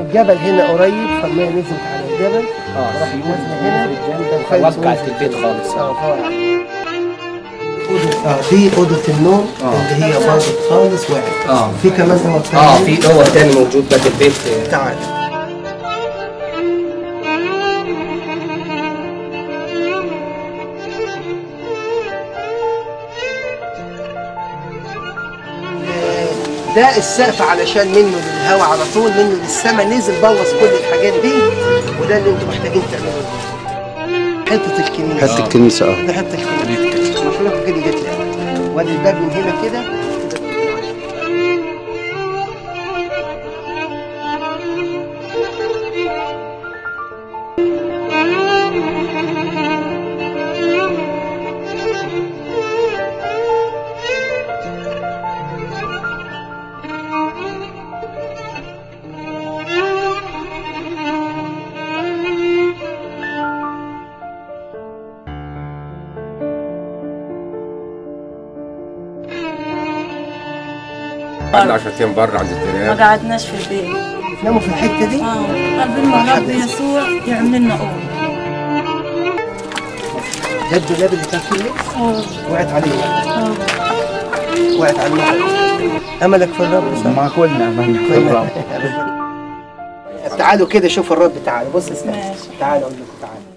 والجبل هنا قريب فالميه نزلت على الجبل اه راح سيول نازله هنا الجنب وقعت البيت خالص اه فوقع. أوضة- اه دي اوضه النوم آه. اللي هي باظت خالص وقعت اه في كمان اوض اه تانية. في اوض تاني موجود بقى البيت تعال ده السقف علشان منه للهواء على طول منه للسماء نزل بوظ كل الحاجات دي وده اللي انتوا محتاجين تعملوه حته الكنيسه حته الكنيسه اه ده حته الكنيسه المفروض كده جت لي وادي الباب من هنا كده قعدنا 10 ايام بره عند ما الجيران قعدناش في البيت ناموا في الحته دي اه قلبنا من رب يسوع يعمل لنا أوضة ده الدولاب اللي كان فيه اللبس اه وقعت عليه اه وقعت على المحل املك في الرب صح؟ ما كلنا املنا في الرب تعالوا كده شوفوا الرب تعالوا بص استنى ماشي. تعالوا اقول لكم تعالوا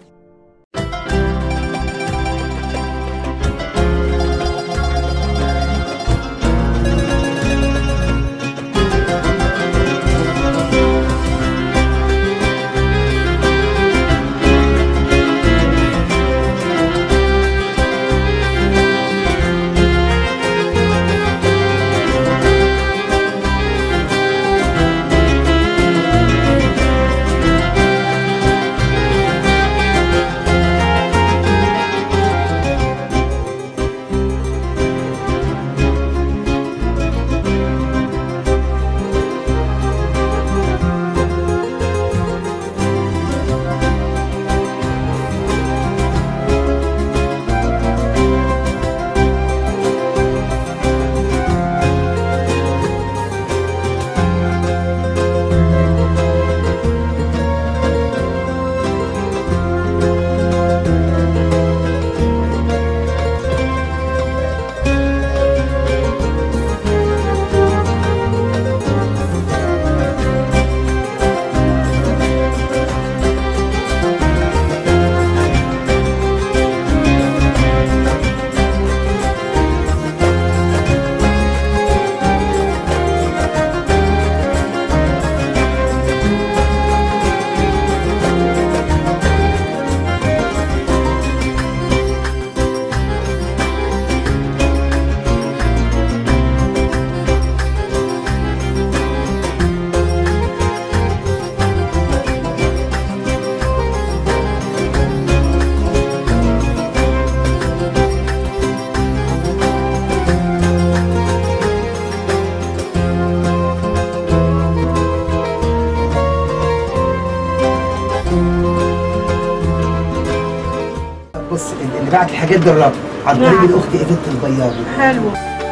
بص اللي بعت الحاجات دي الرب عن طريق نعم. الاخت ايفيت البياضي حلو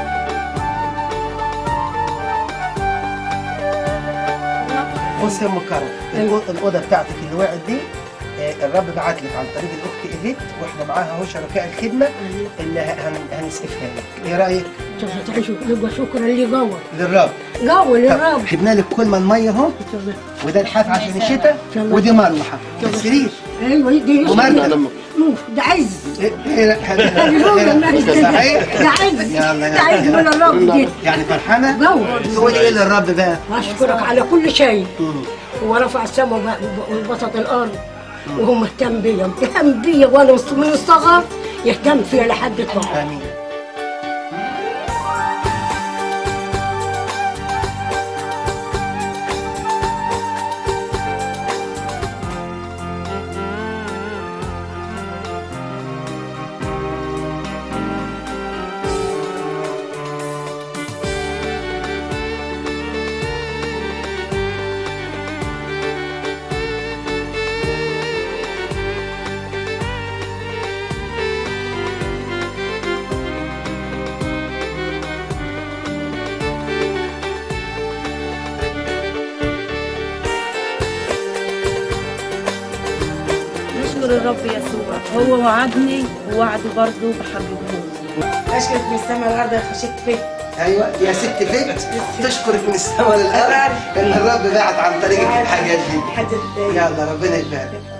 بص يا ام كرم الأو- الاوضه بتاعتك اللي وقعت دي آه، الرب بعت لك عن طريق الاخت ايفيت واحنا معاها اهو شركاء الخدمه اللي هن- هنسقفها لك ايه رايك يبقى شكرا لي جوه للرب جوه للرب جبنا لك كل من ميه اهو وده الحاف عشان الشتاء ودي مروحه ده سرير ايوه دي ومركب ده عز إيه- إيه- صحيح ده عز يلا ده عز من الرب دي يعني فرحانه جوه تقول ايه للرب بقى اشكرك على كل شيء هو رفع السماء وب- وبسط الارض وهو مهتم بيا مهتم بيا وانا من الصغر يهتم فيا لحد طلع امين الرب يسوع هو وعدني ووعده برضه بحبيبه اشكرك من السماء والارض يا خشيت فيك ايوه يا ست فت تشكرك من السماء للارض ان الرب بعت عن طريقك الحاجات دي حاجه يلا ربنا يبارك